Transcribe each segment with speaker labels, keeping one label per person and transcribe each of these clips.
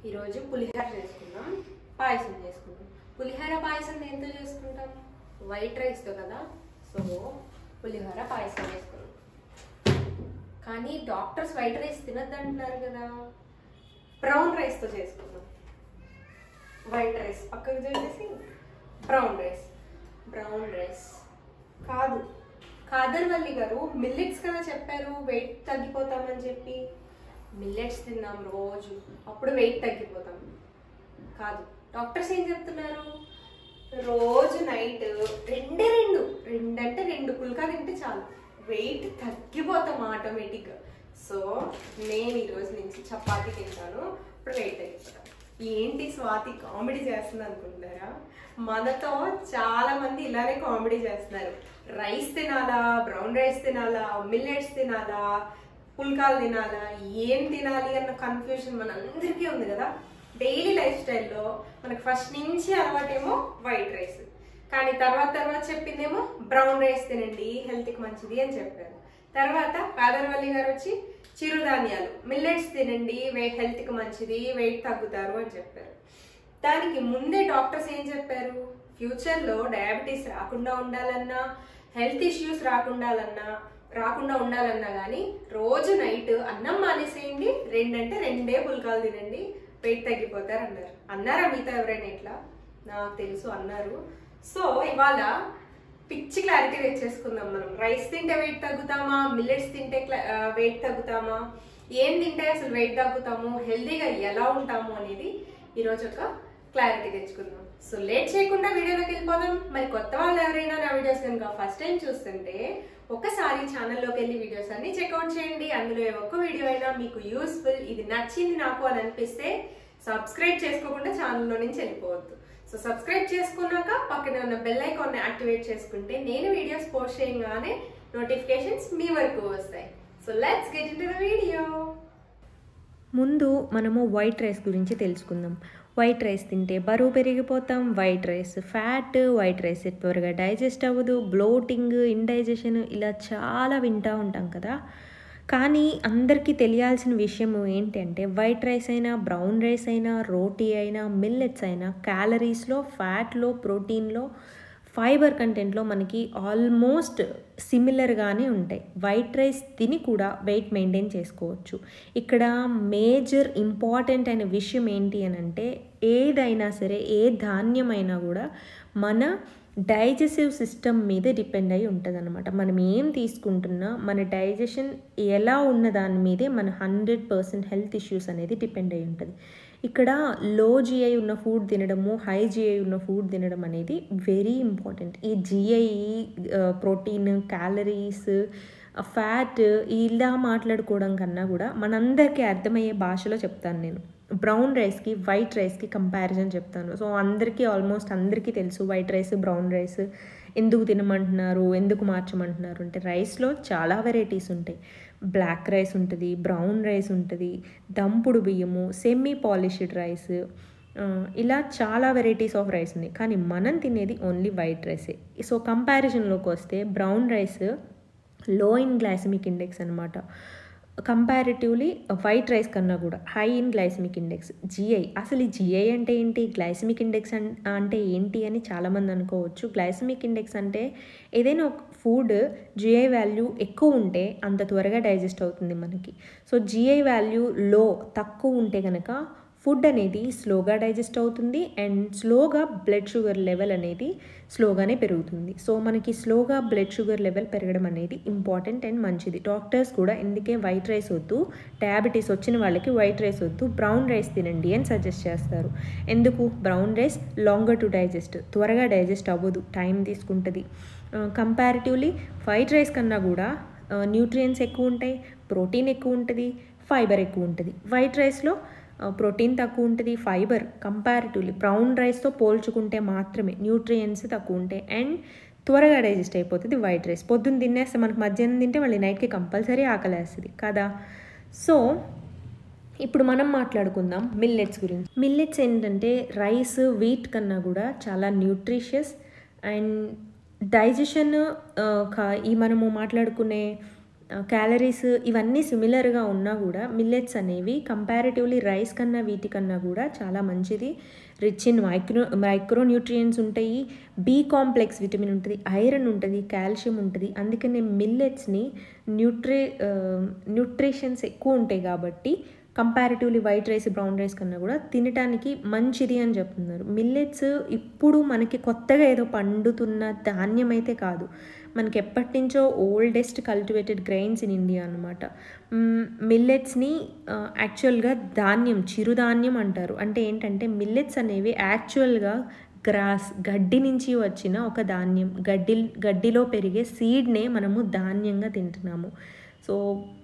Speaker 1: ఈరోజు పులిహోర చేసుకుందాం పాయసం చేసుకుందాం పులిహోర పాయసం దేంతో చేసుకుంటాం వైట్ రైస్తో కదా సో పులిహోర పాయసం చేసుకుందాం కానీ డాక్టర్స్ వైట్ రైస్ తినద్దు అంటున్నారు కదా బ్రౌన్ రైస్తో చేసుకుందాం వైట్ రైస్ పక్కకు చేసేసి బ్రౌన్ రైస్ బ్రౌన్ రైస్ కాదు కాదర్వల్లి గారు మిల్లెట్స్ కదా చెప్పారు వెయిట్ తగ్గిపోతామని చెప్పి మిల్లెట్స్ తిన్నాం రోజు అప్పుడు వెయిట్ తగ్గిపోతాం కాదు డాక్టర్స్ ఏం చెప్తున్నారు రోజు నైట్ రెండే రెండు రెండు అంటే రెండు పుల్కా తింటే చాలు వెయిట్ తగ్గిపోతాం ఆటోమేటిక్గా సో నేను ఈ రోజు నుంచి చపాతీ తింటాను ఇప్పుడు వెయిట్ తగ్గిపోతాం ఏంటి స్వాతి కామెడీ చేస్తుంది అనుకుంటున్నారా మనతో చాలా మంది ఇలానే కామెడీ చేస్తున్నారు రైస్ తినాలా బ్రౌన్ రైస్ తినాలా మిల్లెట్స్ తినాలా పుల్కాలు తినాలా ఏం తినాలి అన్న కన్ఫ్యూజన్ మన అందరికీ ఉంది కదా డైలీ లైఫ్ స్టైల్లో మనకు ఫస్ట్ నుంచి అలవాటేమో వైట్ రైస్ కానీ తర్వాత తర్వాత చెప్పిందేమో బ్రౌన్ రైస్ తినండి హెల్త్కి మంచిది అని చెప్పారు తర్వాత కాదర్వల్లి గారు వచ్చి చిరుధాన్యాలు మిల్లెట్స్ తినండి వే హెల్త్కి మంచిది వెయిట్ తగ్గుతారు అని చెప్పారు దానికి ముందే డాక్టర్స్ ఏం చెప్పారు ఫ్యూచర్లో డయాబెటీస్ రాకుండా ఉండాలన్నా హెల్త్ ఇష్యూస్ రాకుండాలన్నా రాకుండా ఉండాలన్నా కానీ రోజు నైట్ అన్నం మానేసేయండి రెండంటే రెండే పుల్కాలు తినండి వెయిట్ తగ్గిపోతారు అన్నారు అన్నారా మిగతా ఎవరైనా ఇట్లా నాకు తెలుసు అన్నారు సో ఇవాళ పిచ్చి క్లారిటీ తెచ్చేసుకుందాం మనం రైస్ తింటే వెయిట్ తగ్గుతామా మిల్లెట్స్ తింటే వెయిట్ తగ్గుతామా ఏం తింటే అసలు వెయిట్ తగ్గుతాము హెల్తీగా ఎలా ఉంటాము అనేది ఈరోజు ఒక క్లారిటీ తెచ్చుకుందాం సో లేట్ చేయకుండా వీడియోలోకి వెళ్ళిపోదాం మరి కొత్త వాళ్ళు ఎవరైనా నా వీడియోస్ కనుక ఫస్ట్ టైం చూస్తుంటే ఒకసారి ఛానల్లోకి వెళ్ళి వీడియోస్ అన్ని చెక్అవుట్ చేయండి అందులో ఏ ఒక్క వీడియో అయినా మీకు యూస్ఫుల్ ఇది నచ్చింది నాకు అని అనిపిస్తే సబ్స్క్రైబ్ చేసుకోకుండా ఛానల్లో నుంచి వెళ్ళిపోవద్దు సో సబ్స్క్రైబ్ చేసుకున్నాక పక్కనే ఉన్న బెల్ ఐకాన్ని యాక్టివేట్ చేసుకుంటే నేను వీడియోస్ పోస్ట్ చేయగానే నోటిఫికేషన్స్ మీ వరకు వస్తాయి so let's get in the video
Speaker 2: ముందు మనము వైట్ రైస్ గురించి తెలుసుకుందాం వైట్ రైస్ తింటే బరువు పెరిగిపోతాం white rice fat white rice త్వరగా డైజెస్ట్ అవ్వదు బ్లోటింగ్ ఇండైజెషన్ ఇలా చాలా వింటూ ఉంటాం కదా కానీ అందరికీ తెలియాల్సిన విషయం ఏంటంటే వైట్ రైస్ అయినా బ్రౌన్ రైస్ అయినా రోటీ అయినా మిల్లెట్స్ అయినా క్యాలరీస్లో ఫ్యాట్లో ప్రోటీన్లో ఫైబర్ కంటెంట్లో మనకి ఆల్మోస్ట్ సిమిలర్గానే ఉంటాయి వైట్ రైస్ తిని కూడా వెయిట్ మెయింటైన్ చేసుకోవచ్చు ఇక్కడ మేజర్ ఇంపార్టెంట్ అయిన విషయం ఏంటి అని అంటే ఏదైనా సరే ఏ ధాన్యమైనా కూడా మన డైజెసివ్ సిస్టమ్ మీద డిపెండ్ అయి ఉంటుంది అనమాట మనం ఏం తీసుకుంటున్నా మన డైజెషన్ ఎలా ఉన్న దాని మీదే మన హండ్రెడ్ పర్సెంట్ హెల్త్ ఇష్యూస్ అనేది డిపెండ్ అయి ఉంటుంది ఇక్కడ లో జిఐ ఉన్న ఫుడ్ తినడము హై జిఐ ఉన్న ఫుడ్ తినడం అనేది వెరీ ఇంపార్టెంట్ ఈ జిఐ ప్రోటీన్ క్యాలరీస్ ఫ్యాట్ ఇలా మాట్లాడుకోవడం కన్నా కూడా మనందరికీ అర్థమయ్యే భాషలో చెప్తాను నేను బ్రౌన్ రైస్కి వైట్ రైస్కి కంపారిజన్ చెప్తాను సో అందరికీ ఆల్మోస్ట్ అందరికీ తెలుసు వైట్ రైస్ బ్రౌన్ రైస్ ఎందుకు తినమంటున్నారు ఎందుకు మార్చమంటున్నారు అంటే రైస్లో చాలా వెరైటీస్ ఉంటాయి బ్లాక్ రైస్ ఉంటుంది బ్రౌన్ రైస్ ఉంటుంది దంపుడు బియ్యము సెమీ పాలిష్డ్ రైస్ ఇలా చాలా వెరైటీస్ ఆఫ్ రైస్ ఉన్నాయి కానీ మనం తినేది ఓన్లీ వైట్ రైసే సో కంపారిజన్లోకి వస్తే brown rice low in glycemic index అనమాట కంపారిటివ్లీ వైట్ రైస్ కన్నా కూడా high in glycemic index GI అసలు ఈ జిఐ అంటే ఏంటి గ్లైసమిక్ ఇండెక్స్ అంటే ఏంటి అని చాలామంది అనుకోవచ్చు గ్లైసమిక్ ఇండెక్స్ అంటే ఏదైనా ఒక ఫుడ్ జిఐ వాల్యూ ఎక్కువ ఉంటే అంత త్వరగా డైజెస్ట్ అవుతుంది మనకి సో జిఐ వాల్యూ లో తక్కువ ఉంటే కనుక ఫుడ్ అనేది స్లోగా డైజెస్ట్ అవుతుంది అండ్ స్లోగా బ్లడ్ షుగర్ లెవెల్ అనేది స్లోగానే పెరుగుతుంది సో మనకి స్లోగా బ్లడ్ షుగర్ లెవెల్ పెరగడం అనేది ఇంపార్టెంట్ అండ్ మంచిది డాక్టర్స్ కూడా ఎందుకే వైట్ రైస్ వద్దు డయాబెటీస్ వచ్చిన వాళ్ళకి వైట్ రైస్ వద్దు బ్రౌన్ రైస్ తినండి అని సజెస్ట్ చేస్తారు ఎందుకు brown rice longer to digest త్వరగా డైజెస్ట్ అవ్వదు టైం తీసుకుంటుంది కంపారిటివ్లీ వైట్ రైస్ కన్నా కూడా న్యూట్రియన్స్ ఎక్కువ ఉంటాయి ప్రోటీన్ ఎక్కువ ఉంటుంది ఫైబర్ ఎక్కువ ఉంటుంది వైట్ రైస్లో ప్రోటీన్ తక్కువ ఉంటుంది ఫైబర్ కంపారిటివ్లీ బ్రౌన్ రైస్తో పోల్చుకుంటే మాత్రమే న్యూట్రియంట్స్ తక్కువ ఉంటాయి అండ్ త్వరగా డైజెస్ట్ అయిపోతుంది వైట్ రైస్ పొద్దున్న తినేస్తే మనకు మధ్యాహ్నం తింటే మళ్ళీ నైట్కి కంపల్సరీ ఆకలేస్తుంది కదా సో ఇప్పుడు మనం మాట్లాడుకుందాం మిల్లెట్స్ గురించి మిల్లెట్స్ ఏంటంటే రైస్ వీట్ కన్నా కూడా చాలా న్యూట్రిషియస్ అండ్ డైజెషన్ ఈ మనము మాట్లాడుకునే క్యాలరీస్ ఇవన్నీ సిమిలర్గా ఉన్నా కూడా మిల్లెట్స్ అనేవి కంపారిటివ్లీ రైస్ కన్నా వీటికన్నా కూడా చాలా మంచిది rich in micro micro nutrients ఉంటాయి బి కాంప్లెక్స్ విటమిన్ ఉంటుంది ఐరన్ ఉంటుంది కాల్షియం ఉంటుంది అందుకనే మిల్లెట్స్ని న్యూట్రి న్యూట్రిషన్స్ ఎక్కువ ఉంటాయి కాబట్టి comparatively white rice brown rice కన్నా కూడా తినటానికి మంచిది అని చెప్తున్నారు మిల్లెట్స్ ఇప్పుడు మనకి కొత్తగా ఏదో పండుతున్న ధాన్యం అయితే కాదు మనకి ఎప్పటి నుంచో oldest cultivated grains in India అనమాట మిల్లెట్స్ని యాక్చువల్గా ధాన్యం చిరుధాన్యం అంటారు అంటే ఏంటంటే మిల్లెట్స్ అనేవి యాక్చువల్గా గ్రాస్ గడ్డి నుంచి వచ్చిన ఒక ధాన్యం గడ్డి గడ్డిలో పెరిగే సీడ్నే మనము ధాన్యంగా తింటున్నాము సో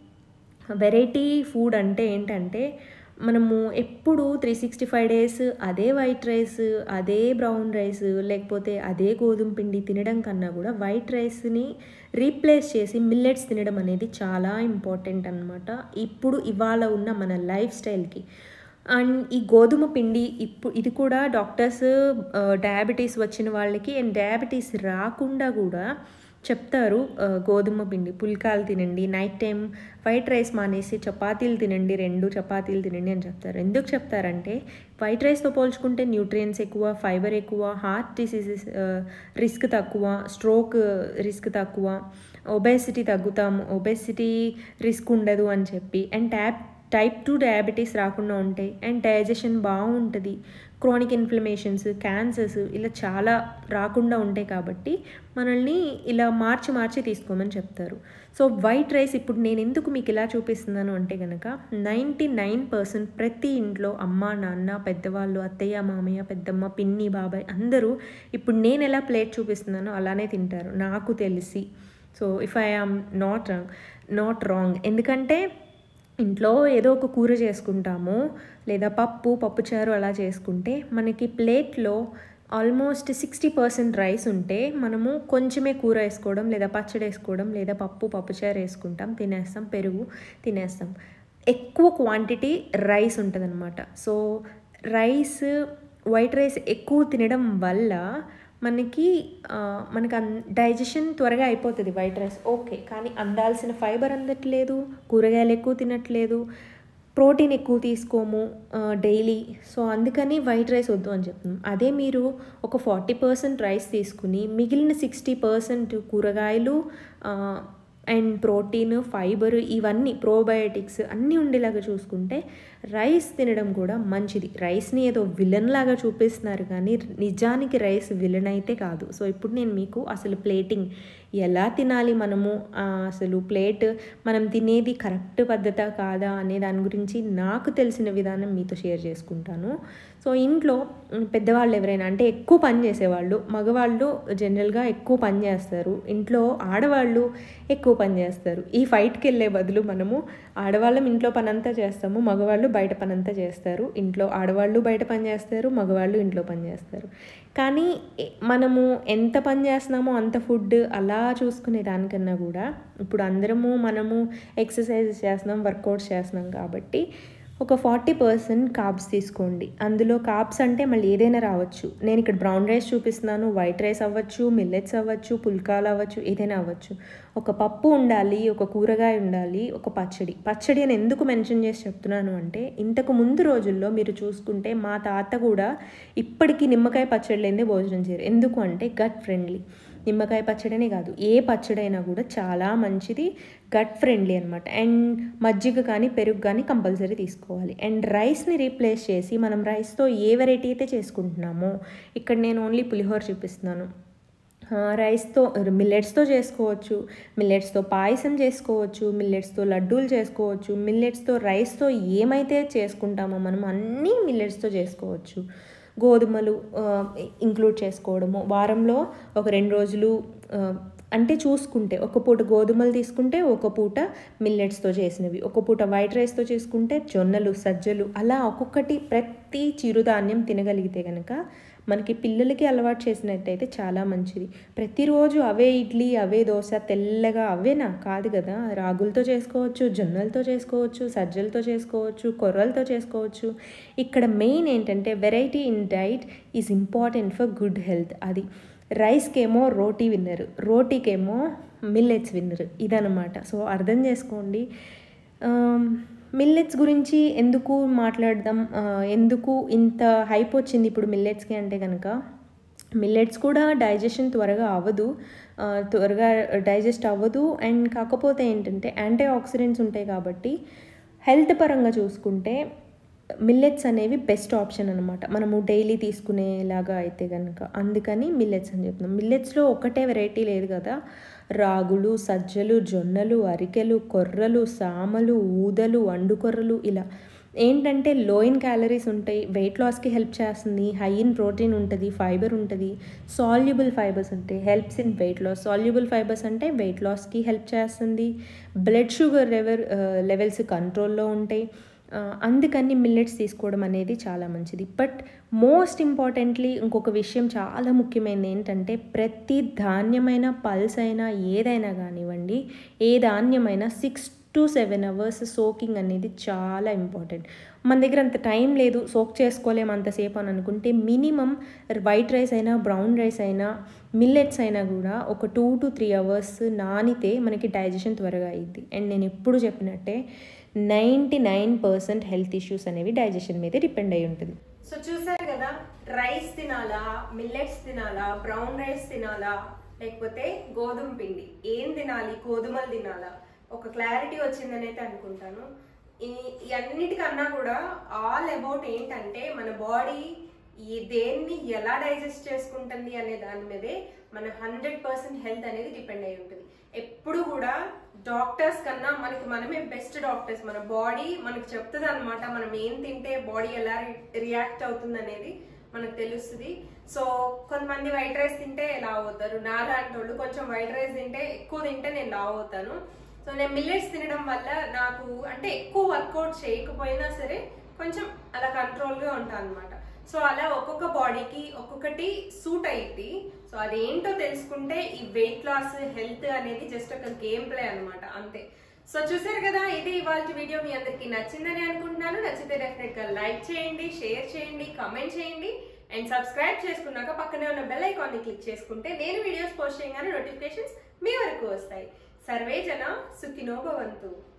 Speaker 2: వెరైటీ ఫుడ్ అంటే ఏంటంటే మనము ఎప్పుడు త్రీ సిక్స్టీ ఫైవ్ డేస్ అదే వైట్ రైస్ అదే బ్రౌన్ రైస్ లేకపోతే అదే గోధుమ పిండి తినడం కన్నా కూడా వైట్ రైస్ని రీప్లేస్ చేసి మిల్లెట్స్ తినడం అనేది చాలా ఇంపార్టెంట్ అనమాట ఇప్పుడు ఇవాళ ఉన్న మన లైఫ్ స్టైల్కి అండ్ ఈ గోధుమ పిండి ఇప్పుడు ఇది కూడా డాక్టర్స్ డయాబెటీస్ వచ్చిన వాళ్ళకి అండ్ డయాబెటీస్ రాకుండా కూడా చెప్తారు గోధుమ పిండి పుల్కాలు తినండి నైట్ టైం వైట్ రైస్ మానేసి చపాతీలు తినండి రెండు చపాతీలు తినండి అని చెప్తారు ఎందుకు చెప్తారంటే వైట్ రైస్తో పోల్చుకుంటే న్యూట్రియన్స్ ఎక్కువ ఫైబర్ ఎక్కువ హార్ట్ డిసీజెస్ రిస్క్ తక్కువ స్ట్రోక్ రిస్క్ తక్కువ ఒబేసిటీ తగ్గుతాము ఒబేసిటీ రిస్క్ ఉండదు అని చెప్పి and tap type two diabetes రాకుండా ఉంటాయి అండ్ డైజెషన్ బాగుంటుంది క్రోనిక్ ఇన్ఫ్లమేషన్స్ క్యాన్సర్స్ ఇలా చాలా రాకుండా ఉంటాయి కాబట్టి మనల్ని ఇలా మార్చి మార్చి తీసుకోమని చెప్తారు సో వైట్ రైస్ ఇప్పుడు నేను ఎందుకు మీకు ఇలా చూపిస్తున్నాను అంటే కనుక నైంటీ నైన్ పర్సెంట్ ప్రతి ఇంట్లో అమ్మ నాన్న పెద్దవాళ్ళు అత్తయ్య మామయ్య పెద్దమ్మ పిన్ని బాబాయ్ అందరూ ఇప్పుడు నేను ఎలా ప్లేట్ చూపిస్తున్నానో అలానే తింటారు నాకు తెలిసి so if I am not wrong not wrong ఎందుకంటే ఇంట్లో ఏదో ఒక కూర చేసుకుంటాము లేదా పప్పు పప్పుచారు అలా చేసుకుంటే మనకి ప్లేట్లో ఆల్మోస్ట్ సిక్స్టీ పర్సెంట్ రైస్ ఉంటే మనము కొంచెమే కూర వేసుకోవడం లేదా పచ్చడి వేసుకోవడం లేదా పప్పు పప్పుచారు వేసుకుంటాం తినేస్తాం పెరుగు తినేస్తాం ఎక్కువ క్వాంటిటీ రైస్ ఉంటుందన్నమాట సో రైస్ వైట్ రైస్ ఎక్కువ తినడం వల్ల మనకి మనకి అన్ డైజెషన్ త్వరగా అయిపోతుంది వైట్ రైస్ ఓకే కానీ అందాల్సిన ఫైబర్ అందట్లేదు కూరగాయలు ఎక్కువ తినట్లేదు ప్రోటీన్ ఎక్కువ తీసుకోము డైలీ సో అందుకని వైట్ రైస్ వద్దు అని చెప్తున్నాం అదే మీరు ఒక ఫార్టీ పర్సెంట్ రైస్ తీసుకుని మిగిలిన సిక్స్టీ పర్సెంట్ కూరగాయలు అండ్ ప్రోటీన్ ఫైబర్ ఇవన్నీ ప్రోబయోటిక్స్ అన్నీ ఉండేలాగా చూసుకుంటే రైస్ తినడం కూడా మంచిది రైస్ని ఏదో విలన్ లాగా చూపిస్తున్నారు కానీ నిజానికి రైస్ విలన్ అయితే కాదు సో ఇప్పుడు నేను మీకు అసలు ప్లేటింగ్ ఎలా తినాలి మనము అసలు ప్లేట్ మనం తినేది కరెక్ట్ పద్ధత కాదా అనే దాని గురించి నాకు తెలిసిన విధానం మీతో షేర్ చేసుకుంటాను సో ఇంట్లో పెద్దవాళ్ళు ఎవరైనా అంటే ఎక్కువ పని చేసేవాళ్ళు మగవాళ్ళు జనరల్గా ఎక్కువ పని చేస్తారు ఇంట్లో ఆడవాళ్ళు ఎక్కువ పని చేస్తారు ఈ ఫైట్కి వెళ్ళే బదులు మనము ఆడవాళ్ళం ఇంట్లో పని అంతా చేస్తాము మగవాళ్ళు బయట పని అంతా చేస్తారు ఇంట్లో ఆడవాళ్ళు బయట పని చేస్తారు మగవాళ్ళు ఇంట్లో పని చేస్తారు కానీ మనము ఎంత పని చేస్తున్నామో అంత ఫుడ్ అలా చూసుకునే దానికన్నా కూడా ఇప్పుడు అందరము మనము ఎక్సర్సైజ్ చేస్తున్నాం వర్కౌట్స్ చేస్తున్నాం కాబట్టి ఒక ఫార్టీ పర్సెంట్ కార్బ్స్ తీసుకోండి అందులో కార్బ్స్ అంటే మళ్ళీ ఏదైనా రావచ్చు నేను ఇక్కడ బ్రౌన్ రైస్ చూపిస్తున్నాను వైట్ రైస్ అవ్వచ్చు మిల్లెట్స్ అవ్వచ్చు పుల్కాలు అవ్వచ్చు ఏదైనా అవ్వచ్చు ఒక పప్పు ఉండాలి ఒక కూరగాయ ఉండాలి ఒక పచ్చడి పచ్చడి అని ఎందుకు మెన్షన్ చేసి చెప్తున్నాను అంటే ఇంతకు ముందు రోజుల్లో మీరు చూసుకుంటే మా తాత కూడా ఇప్పటికీ నిమ్మకాయ పచ్చడి లేదే భోజనం చేయరు ఎందుకు అంటే గట్ ఫ్రెండ్లీ నిమ్మకాయ పచ్చడనే కాదు ఏ పచ్చడైనా కూడా చాలా మంచిది గట్ ఫ్రెండ్లీ అనమాట అండ్ మజ్జిగ కానీ పెరుగు కానీ కంపల్సరీ తీసుకోవాలి అండ్ రైస్ని రీప్లేస్ చేసి మనం రైస్తో ఏ వెరైటీ అయితే చేసుకుంటున్నామో ఇక్కడ నేను ఓన్లీ పులిహోర చూపిస్తున్నాను రైస్తో మిల్లెట్స్తో చేసుకోవచ్చు మిల్లెట్స్తో పాయసం చేసుకోవచ్చు మిల్లెట్స్తో లడ్డూలు చేసుకోవచ్చు మిల్లెట్స్తో రైస్తో ఏమైతే చేసుకుంటామో మనం అన్నీ మిల్లెట్స్తో చేసుకోవచ్చు గోధుమలు ఇంక్లూడ్ చేసుకోవడము వారంలో ఒక రెండు రోజులు అంటే చూసుకుంటే ఒక పూట గోధుమలు తీసుకుంటే ఒక పూట మిల్లెట్స్తో చేసినవి ఒక పూట వైట్ రైస్తో చేసుకుంటే జొన్నలు సజ్జలు అలా ఒక్కొక్కటి ప్రతి చిరుధాన్యం తినగలిగితే కనుక మనకి పిల్లలకి అలవాటు చేసినట్టయితే చాలా మంచిది ప్రతిరోజు అవే ఇడ్లీ అవే దోశ తెల్లగా అవేనా కాదు కదా రాగులతో చేసుకోవచ్చు జొన్నలతో చేసుకోవచ్చు సజ్జలతో చేసుకోవచ్చు కొర్రలతో చేసుకోవచ్చు ఇక్కడ మెయిన్ ఏంటంటే variety in diet is important for good health అది రైస్కేమో రోటీ విన్నర్ రోటీకేమో మిల్లెట్స్ విన్నర్ ఇదనమాట సో అర్థం చేసుకోండి మిల్లెట్స్ గురించి ఎందుకు మాట్లాడదాం ఆ, ఎందుకు ఇంత హైప్ వచ్చింది ఇప్పుడు మిల్లెట్స్కి అంటే కనుక మిల్లెట్స్ కూడా డైజెషన్ త్వరగా అవ్వదు ఆ, త్వరగా డైజెస్ట్ అవ్వదు అండ్ కాకపోతే ఏంటంటే యాంటీ ఆక్సిడెంట్స్ ఉంటాయి కాబట్టి హెల్త్ పరంగా చూసుకుంటే మిల్లెట్స్ అనేవి బెస్ట్ ఆప్షన్ అనమాట మనము డైలీ తీసుకునేలాగా అయితే కనుక అందుకని మిల్లెట్స్ అని చెప్తున్నాం మిల్లెట్స్లో ఒకటే వెరైటీ లేదు కదా రాగులు సజ్జలు జొన్నలు అరికెలు కొర్రలు సామలు ఊదలు అండుకొర్రలు ఇలా ఏంటంటే లో ఇన్ క్యాలరీస్ ఉంటాయి వెయిట్ లాస్కి హెల్ప్ చేస్తుంది హై ఇన్ ప్రోటీన్ ఉంటుంది ఫైబర్ ఉంటుంది సాల్యుబుల్ ఫైబర్స్ ఉంటాయి helps in weight loss soluble fibres అంటే వెయిట్ లాస్కి హెల్ప్ చేస్తుంది బ్లడ్ షుగర్ లెవెల్ లెవెల్స్ కంట్రోల్లో ఉంటాయి ఆ, అందుకని మిల్లెట్స్ తీసుకోవడం అనేది చాలా మంచిది బట్ మోస్ట్ ఇంపార్టెంట్లీ ఇంకొక విషయం చాలా ముఖ్యమైనది ఏంటంటే ప్రతి ధాన్యమైన పల్స్ అయినా ఏదైనా కానివ్వండి ఏ ధాన్యమైనా six to seven hours soaking అనేది చాలా ఇంపార్టెంట్ మన దగ్గర అంత టైం లేదు సోక్ చేసుకోలేము అంతసేపు అని అనుకుంటే మినిమం వైట్ రైస్ అయినా బ్రౌన్ రైస్ అయినా మిల్లెట్స్ అయినా కూడా ఒక టూ టు త్రీ అవర్స్ నానితే మనకి డైజెషన్ త్వరగా అయ్యిద్ది అండ్ నేను ఎప్పుడు చెప్పినట్టే ninety nine percent health issues అనేవి డైజెషన్ మీదే డిపెండ్ అయి ఉంటుంది
Speaker 1: సో చూసారు కదా రైస్ తినాలా మిల్లెట్స్ తినాలా బ్రౌన్ రైస్ తినాలా లేకపోతే గోధుమ పిండి ఏం తినాలి గోధుమలు తినాలా ఒక క్లారిటీ వచ్చిందని అయితే అనుకుంటాను ఈ ఈ అన్నిటికన్నా కూడా ఆల్ అబౌట్ ఏంటంటే మన బాడీ ఈ దేన్ని ఎలా డైజెస్ట్ చేసుకుంటుంది అనే దాని మీదే మన హండ్రెడ్ పర్సెంట్ హెల్త్ అనేది డిపెండ్ అయి ఉంటుంది ఎప్పుడు కూడా డాక్టర్స్ కన్నా మనకి మనమే బెస్ట్ డాక్టర్స్ మన బాడీ మనకి చెప్తుంది అనమాట మనం ఏం తింటే బాడీ ఎలా రియాక్ట్ అవుతుంది అనేది మనకు తెలుస్తుంది సో కొంతమంది వైట్ రైస్ తింటే లావ్ అవుతారు నా లాంటి వాళ్ళు కొంచెం వైట్ రైస్ తింటే ఎక్కువ తింటే నేను లావ్ అవుతాను సో నేను మిల్లెట్స్ తినడం వల్ల నాకు అంటే ఎక్కువ వర్కౌట్ చేయకపోయినా సరే కొంచెం అలా కంట్రోల్గా ఉంటాను అనమాట సో అలా ఒక్కొక్క బాడీకి ఒక్కొక్కటి సూట్ అయ్యిద్ది సో అదేంటో తెలుసుకుంటే ఈ వెయిట్ లాస్ హెల్త్ అనేది జస్ట్ ఒక గేమ్ ప్లే అన్నమాట అంతే సో చూసారు కదా ఇది ఇవాళ వీడియో మీ అందరికి నచ్చిందని అనుకుంటున్నాను నచ్చితే డెఫినెట్ గా లైక్ చేయండి షేర్ చేయండి కామెంట్ చేయండి అండ్ సబ్స్క్రైబ్ చేసుకున్నాక పక్కనే ఉన్న బెల్ ఐకాన్ ని క్లిక్ చేసుకుంటే నేను వీడియోస్ పోస్ట్ చేయగానే నోటిఫికేషన్స్ మీ వరకు వస్తాయి సర్వే జన సుఖినో భవంతు